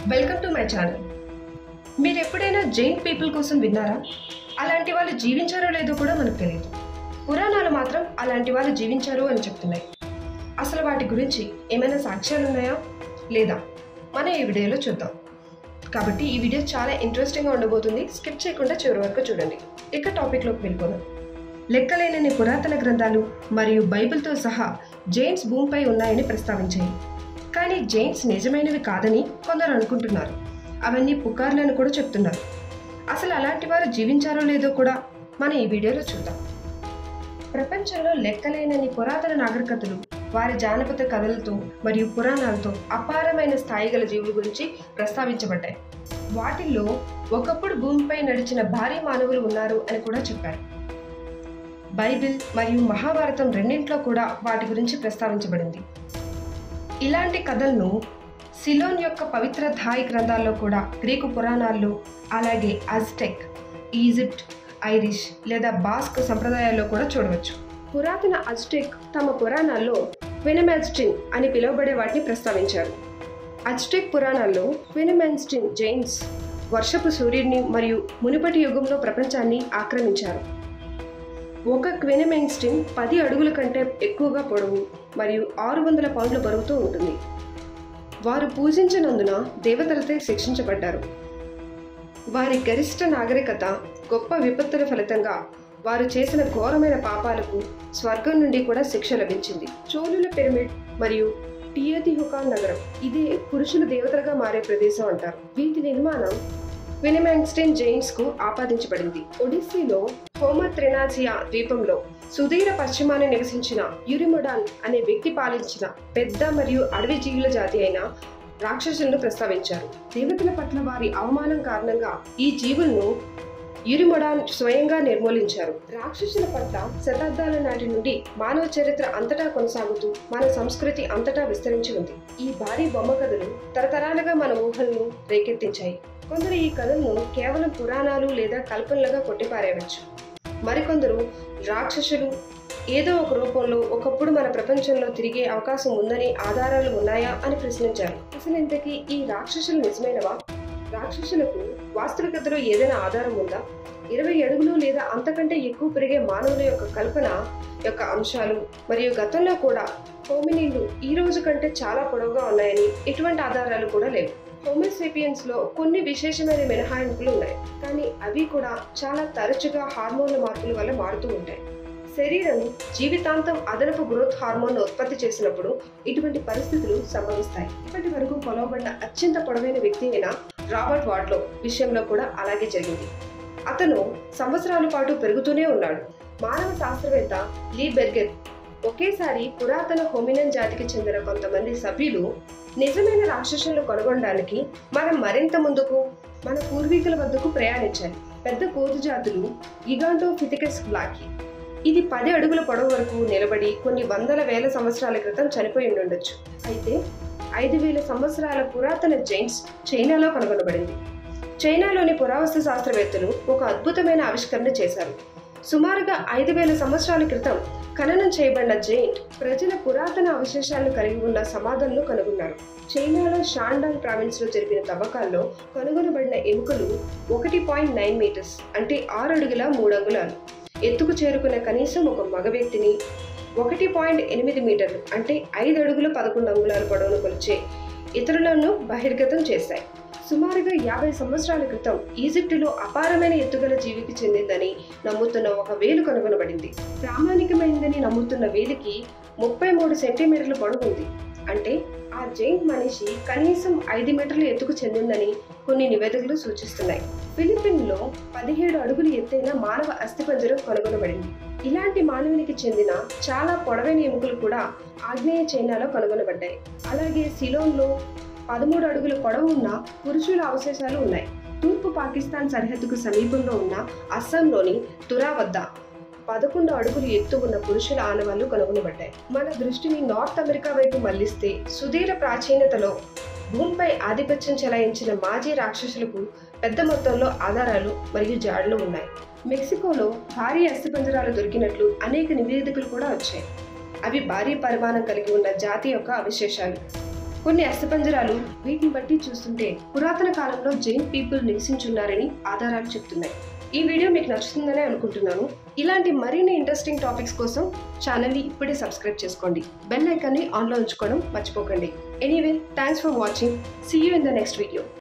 welcome to my channel మీరు ఎప్పుడైనా Jain people కోసం విన్నారా అలాంటి వాళ్ళు జీవించారో లేదో కూడా మనకు తెలియదు పురాణాలు మాత్రం అలాంటి వాళ్ళు జీవించారు అని చెప్తున్నాయి అసలు వాటి గురించి ఏమైనా సాక్ష్యాలు ఉన్నాయా లేదా మనం ఈ వీడియోలో చూద్దాం కాబట్టి ఈ వీడియో చాలా ఇంట్రెస్టింగ్గా ఉండబోతుంది స్కిప్ చేయకుండా చివరి వరకు చూడండి ఇక టాపిక్లోకి వెళ్ళిపోదాం లెక్కలేనన్ని పురాతన గ్రంథాలు మరియు బైబిల్తో సహా జైన్స్ భూమిపై ఉన్నాయని ప్రస్తావించాయి కానీ జైన్స్ నిజమైనవి కాదని కొందరు అనుకుంటున్నారు అవన్నీ పుకార్లని కూడా చెప్తున్నారు అసలు అలాంటి వారు జీవించారో లేదో కూడా మనం ఈ వీడియోలో చూద్దాం ప్రపంచంలో లెక్కలేనన్ని పురాతన నాగరికతలు వారి జానపద కథలతో మరియు పురాణాలతో అపారమైన స్థాయి గల జీవుల గురించి ప్రస్తావించబడ్డాయి వాటిల్లో ఒకప్పుడు భూమిపై నడిచిన భారీ మానవులు ఉన్నారు అని కూడా చెప్పారు బైబిల్ మరియు మహాభారతం రెండింట్లో కూడా వాటి గురించి ప్రస్తావించబడింది ఇలాంటి కథలను సిలోన్ యొక్క పవిత్ర థాయ్ గ్రంథాల్లో కూడా గ్రీకు పురాణాల్లో అలాగే అజ్టెక్ ఈజిప్ట్ ఐరిష్ లేదా బాస్క్ సంప్రదాయాల్లో కూడా చూడవచ్చు పురాతన అజ్టెక్ తమ పురాణాల్లో క్వినమాస్టిన్ అని పిలువబడే వాటిని ప్రస్తావించారు అజ్టెక్ పురాణాల్లో క్వినమాన్స్టిన్ జైన్స్ వర్షపు సూర్యుడిని మరియు మునుపటి యుగంలో ప్రపంచాన్ని ఆక్రమించారు ఒక క్వినమెన్స్టిన్ పది అడుగుల కంటే ఎక్కువగా పొడవు మరియు ఆరు వందల పౌండ్ల బరువుతో ఉంటుంది వారు పూజించినందున దేవతలతో శిక్షించబడ్డారు వారి గరిష్ట నాగరికత గొప్ప విపత్తుల ఫలితంగా వారు చేసిన ఘోరమైన పాపాలకు స్వర్గం నుండి కూడా శిక్ష లభించింది చోళుల పిరమిడ్ మరియు టియోతిహుకాన్ నగరం ఇదే పురుషుల దేవతలుగా మారే ప్రదేశం అంటారు వీటి నిర్మాణం వినిమాంగ్స్టైన్ జైన్స్ కు ఆపాదించబడింది ఒడిస్సీలో హోమర్ త్రినాసియా ద్వీపంలో సుదీర పశ్చిమాన నివసించిన యురిమొడాన్ అనే వ్యక్తి పాలించిన పెద్ద మరియు అడవి జీవుల జాతి అయిన రాక్షసులను ప్రస్తావించారు దేవతల పట్ల వారి అవమానం కారణంగా ఈ జీవులను యురిమొడాన్ స్వయంగా నిర్మూలించారు రాక్షసుల పట్ల శతాబ్దాల నాటి నుండి మానవ చరిత్ర అంతటా కొనసాగుతూ మన సంస్కృతి అంతటా విస్తరించి ఉంది ఈ భారీ బొమ్మ కథలు తరతరాలుగా మన ఊహలను రేకెత్తించాయి కొందరు ఈ కథలను కేవలం పురాణాలు లేదా కల్పనలుగా కొట్టిపారేయవచ్చు మరికొందరు రాక్షసులు ఏదో ఒక రూపంలో ఒకప్పుడు మన ప్రపంచంలో తిరిగే అవకాశం ఉందని ఆధారాలు ఉన్నాయా అని ప్రశ్నించారు అసలు ఇంతకీ ఈ రాక్షసులు నిజమైనవా రాక్షసులకు వాస్తవికతలో ఏదైనా ఆధారం ఉందా ఇరవై అడుగులు లేదా అంతకంటే ఎక్కువ పెరిగే మానవుల యొక్క కల్పన యొక్క అంశాలు మరియు గతంలో కూడా హోమినీలు ఈ రోజు కంటే చాలా పొడవుగా ఉన్నాయని ఎటువంటి ఆధారాలు కూడా లేవు హోమోసేపియన్స్ లో కొన్ని విశేషమైన మినహాయింపులు ఉన్నాయి కానీ అవి కూడా చాలా తరచుగా హార్మోన్ల మార్పుల వల్ల మారుతూ ఉంటాయి శరీరం జీవితాంతం అదనపు గ్రోత్ హార్మోన్ ఉత్పత్తి చేసినప్పుడు ఇటువంటి పరిస్థితులు సంభవిస్తాయి ఇప్పటి వరకు కొలవబడిన అత్యంత పొడవైన వ్యక్తి అయిన రాబర్ట్ వాడ్లో విషయంలో కూడా అలాగే జరిగింది అతను సంవత్సరాల పాటు పెరుగుతూనే ఉన్నాడు మానవ శాస్త్రవేత్త లీ బెర్గెర్ ఒకేసారి పురాతన హోమినన్ జాతికి చెందిన కొంతమంది సభ్యులు నిజమైన రాక్షసులను కనుగొనడానికి మనం మరింత ముందుకు మన పూర్వీకుల వద్దకు ప్రయాణించాలి పెద్ద కోతు జాతులు ఇగాంటో ఫితికస్ బ్లాకి ఇది పది అడుగుల పొడవు వరకు నిలబడి కొన్ని వందల వేల సంవత్సరాల క్రితం చనిపోయి ఉండొచ్చు అయితే ఐదు వేల సంవత్సరాల పురాతన జైన్స్ చైనాలో కనుగొనబడింది చైనాలోని పురావస్తు శాస్త్రవేత్తలు ఒక అద్భుతమైన ఆవిష్కరణ చేశారు సుమారుగా ఐదు వేల సంవత్సరాల క్రితం ఖననం చేయబడిన జైంట్ ప్రజల పురాతన అవశేషాలను కలిగి ఉన్న సమాధులను కనుగొన్నారు చైనాలో షాండాంగ్ ప్రావిన్స్ లో జరిపిన తవ్వకాల్లో కనుగొనబడిన ఎముకలు ఒకటి పాయింట్ నైన్ మీటర్స్ అంటే ఆరు అడుగుల మూడు అంగుళాలు ఎత్తుకు చేరుకున్న కనీసం ఒక మగ వ్యక్తిని ఒకటి పాయింట్ ఎనిమిది మీటర్లు అంటే ఐదు అడుగుల పదకొండు అంగుళాల పొడవును కొలిచే ఇతరులను బహిర్గతం చేశాయి సుమారుగా యాభై సంవత్సరాల క్రితం ఈజిప్టులో అపారమైన ఎత్తుగల జీవికి చెందిందని నమ్ముతున్న ఒక వేలు కనుగొనబడింది ప్రామాణికమైందని నమ్ముతున్న వేలికి ముప్పై మూడు సెంటీమీటర్ల పొడవు ఉంది అంటే ఆ జైంట్ మనిషి కనీసం ఐదు మీటర్ల ఎత్తుకు చెందిందని కొన్ని నివేదికలు సూచిస్తున్నాయి ఫిలిపిన్లో పదిహేడు అడుగులు ఎత్తైన మానవ అస్థిపంజరం కనుగొనబడింది ఇలాంటి మానవునికి చెందిన చాలా పొడవైన ఎముకలు కూడా ఆగ్నేయ చైనాలో కనుగొనబడ్డాయి అలాగే సిలోన్లో పదమూడు అడుగుల పొడవు ఉన్న పురుషుల అవశేషాలు ఉన్నాయి తూర్పు పాకిస్తాన్ సరిహద్దుకు సమీపంలో ఉన్న అస్సాంలోని తురా వద్ద పదకొండు అడుగులు ఎత్తు ఉన్న పురుషుల ఆనవాళ్లు కనుగొనబడ్డాయి మన దృష్టిని నార్త్ అమెరికా వైపు మళ్లిస్తే సుదీర ప్రాచీనతలో భూమిపై ఆధిపత్యం చెలాయించిన మాజీ రాక్షసులకు పెద్ద మొత్తంలో ఆధారాలు మరియు జాడలు ఉన్నాయి మెక్సికోలో భారీ అస్థిపంజరాలు దొరికినట్లు అనేక నివేదికలు కూడా వచ్చాయి అవి భారీ పరిమాణం కలిగి ఉన్న జాతి యొక్క అవశేషాలు కొన్ని అస్థిపంజరాలు వీటిని బట్టి చూస్తుంటే పురాతన కాలంలో జైన్ పీపుల్ నివసించున్నారని ఆధారాలు చెప్తున్నాయి ఈ వీడియో మీకు నచ్చుతుందని అనుకుంటున్నాను ఇలాంటి మరిన్ని ఇంట్రెస్టింగ్ టాపిక్స్ కోసం ఛానల్ని ఇప్పుడే సబ్స్క్రైబ్ చేసుకోండి బెల్ ఐకాన్ని ఆన్లో ఉంచుకోవడం మర్చిపోకండి anyway thanks for watching see you in the next video